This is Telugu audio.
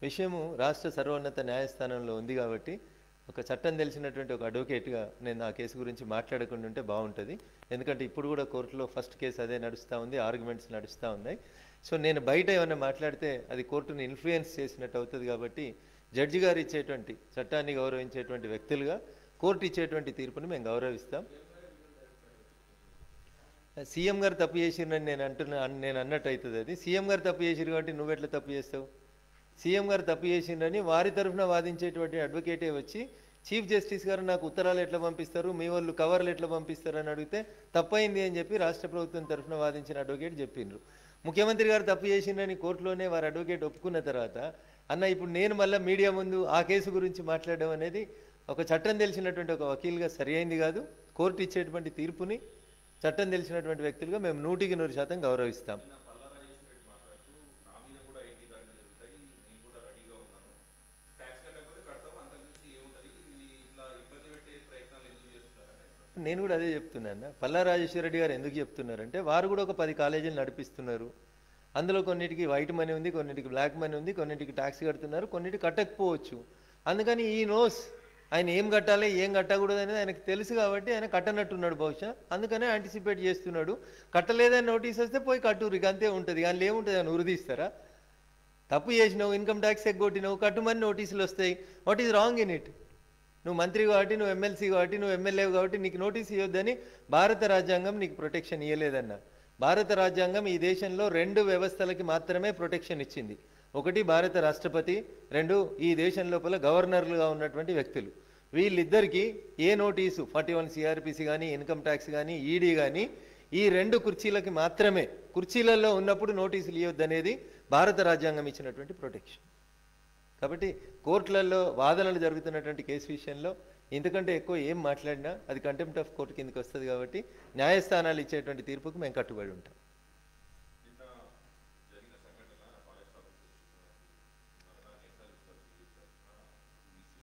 విషయము రాష్ట్ర సర్వోన్నత న్యాయస్థానంలో ఉంది కాబట్టి ఒక చట్టం తెలిసినటువంటి ఒక అడ్వకేట్గా నేను ఆ కేసు గురించి మాట్లాడకుండా ఉంటే బాగుంటుంది ఎందుకంటే ఇప్పుడు కూడా కోర్టులో ఫస్ట్ కేసు అదే నడుస్తూ ఉంది ఆర్గ్యుమెంట్స్ నడుస్తూ ఉన్నాయి సో నేను బయట ఏమైనా మాట్లాడితే అది కోర్టుని ఇన్ఫ్లుయెన్స్ చేసినట్టు అవుతుంది కాబట్టి జడ్జి గారు ఇచ్చేటువంటి చట్టాన్ని గౌరవించేటువంటి వ్యక్తులుగా కోర్టు ఇచ్చేటువంటి తీర్పుని మేము గౌరవిస్తాం సీఎం గారు తప్పు చేసిండ్రని నేను అంటున్నా అన్- నేను అన్నట్టు అవుతుంది అది సీఎం గారు తప్పు చేసిరు కాబట్టి నువ్వెట్లా తప్పు చేస్తావు సీఎం గారు తప్పు చేసిండ్రని వారి తరఫున వాదించేటువంటి అడ్వకేటే వచ్చి చీఫ్ జస్టిస్ గారు నాకు ఉత్తరాలు ఎట్లా పంపిస్తారు మీ వాళ్ళు కవర్లు ఎట్లా పంపిస్తారు అని అడిగితే తప్పైంది అని చెప్పి రాష్ట్ర ప్రభుత్వం తరఫున వాదించిన అడ్వకేట్ చెప్పిండ్రు ముఖ్యమంత్రి గారు తప్పు చేసిండ్రని కోర్టులోనే వారు అడ్వకేట్ ఒప్పుకున్న తర్వాత అన్న ఇప్పుడు నేను మళ్ళీ మీడియా ముందు ఆ కేసు గురించి మాట్లాడడం అనేది ఒక చట్టం తెలిసినటువంటి ఒక వకీల్గా సరి అయింది కాదు కోర్టు ఇచ్చేటువంటి తీర్పుని చట్టం తెలిసినటువంటి వ్యక్తులుగా మేము నూటికి నూరు శాతం గౌరవిస్తాం నేను కూడా అదే చెప్తున్నాను పల్లా రాజేశ్వరరెడ్డి గారు ఎందుకు చెప్తున్నారంటే వారు కూడా ఒక పది కాలేజీలు నడిపిస్తున్నారు అందులో కొన్నిటికి వైట్ మనీ ఉంది కొన్నిటికి బ్లాక్ మనీ ఉంది కొన్నిటికి ట్యాక్స్ కడుతున్నారు కొన్నిటికి కట్టకపోవచ్చు అందుకని ఈ నోస్ ఆయన ఏం కట్టాలి ఏం కట్టకూడదు అనేది ఆయనకు తెలుసు కాబట్టి ఆయన కట్టనట్టున్నాడు బహుశా అందుకనే యాంటిసిపేట్ చేస్తున్నాడు కట్టలేదని నోటీస్ వస్తే పోయి కట్టురు ఇక అంతే ఉంటుంది కానీ ఏముంటుంది అని ఉరిదీస్తారా తప్పు చేసినావు ఇన్కమ్ ట్యాక్స్ ఎగ్గొట్టినావు కట్టుమని నోటీసులు వస్తాయి what is wrong in it నువ్వు మంత్రి కాబట్టి నువ్వు ఎమ్మెల్సీ కాబట్టి నువ్వు ఎమ్మెల్యే కాబట్టి నీకు నోటీస్ ఇవ్వద్దని భారత రాజ్యాంగం నీకు ప్రొటెక్షన్ ఇవ్వలేదన్న భారత రాజ్యాంగం ఈ దేశంలో రెండు వ్యవస్థలకి మాత్రమే ప్రొటెక్షన్ ఇచ్చింది ఒకటి భారత రాష్ట్రపతి రెండు ఈ దేశం లోపల గవర్నర్లుగా ఉన్నటువంటి వ్యక్తులు వీళ్ళిద్దరికీ ఏ నోటీసు ఫార్టీ వన్ సిఆర్పిసి కానీ ఇన్కమ్ ట్యాక్స్ కానీ ఈడీ కానీ ఈ రెండు కుర్చీలకి మాత్రమే కుర్చీలలో ఉన్నప్పుడు నోటీసులు ఇవ్వద్దనేది భారత రాజ్యాంగం ఇచ్చినటువంటి ప్రొటెక్షన్ కాబట్టి కోర్టులలో వాదనలు జరుగుతున్నటువంటి కేసు విషయంలో ఇంతకంటే ఎక్కువ ఏం మాట్లాడినా అది కంటెంప్ట్ ఆఫ్ కోర్టు కిందకి వస్తుంది కాబట్టి న్యాయస్థానాలు ఇచ్చేటువంటి తీర్పుకు మేము కట్టుబడి ఉంటాం